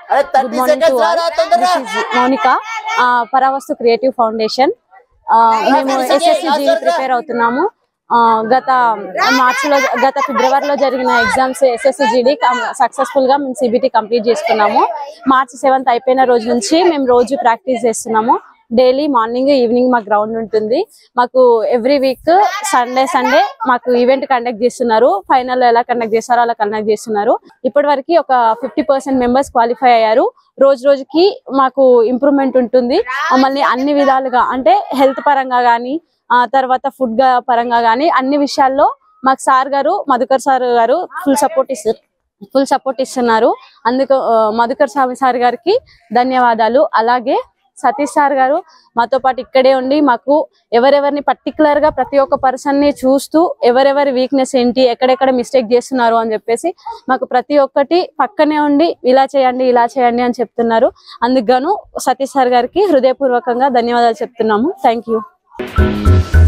అరే good thirty morning two seconds all రా తొందరగా this is Mounika Paravastu creative foundation మేము ఎస్ఎస్సిజి ప్రిపేర్ అవుతున్నాము ఆ, గత మార్చిలో గత ఫిబ్రవరిలో జరిగిన ఎగ్జామ్స్ ఎస్ఎస్సిజిడి సక్సెస్ఫుల్ గా మేము సిబిటి కంప్లీట్ చేసుకున్నాము మార్చి సెవెంత్ అయిపోయిన రోజు నుంచి మేము రోజు ప్రాక్టీస్ చేస్తున్నాము డైలీ మార్నింగ్ ఈవినింగ్ మా గ్రౌండ్ ఉంటుంది మాకు ఎవ్రీ వీక్ సండే సండే మాకు ఈవెంట్ కండక్ట్ చేస్తున్నారు ఫైనల్ ఎలా కండక్ట్ చేస్తారో అలా కండక్ట్ చేస్తున్నారు ఇప్పటి వరకు ఒక ఫిఫ్టీ పర్సెంట్ మెంబర్స్ క్వాలిఫై అయ్యారు రోజు రోజుకి మాకు ఇంప్రూవ్మెంట్ ఉంటుంది మమ్మల్ని అన్ని విధాలుగా అంటే హెల్త్ పరంగా కానీ ఆ తర్వాత ఫుడ్ పరంగా కానీ అన్ని విషయాల్లో మాకు సార్ గారు మధుకర్ సార్ గారు ఫుల్ సపోర్ట్ ఇస్తారు ఫుల్ సపోర్ట్ ఇస్తున్నారు అందుకు ఆ, మధుకర్ స్వామి సార్ గారికి ధన్యవాదాలు అలాగే సతీష్ సార్ గారు మాతో పాటు ఇక్కడే ఉండి మాకు ఎవరెవరిని పర్టికులర్ గా ప్రతి ఒక్క పర్సన్ ని చూస్తూ ఎవరెవరి వీక్నెస్ ఏంటి ఎక్కడెక్కడ మిస్టేక్ చేస్తున్నారు అని చెప్పేసి మాకు ప్రతి ఒక్కటి పక్కనే ఉండి ఇలా చేయండి ఇలా చేయండి అని చెప్తున్నారు అందుకు గాను సతీష్ సార్ గారికి హృదయపూర్వకంగా ధన్యవాదాలు చెప్తున్నాము థ్యాంక్ యూ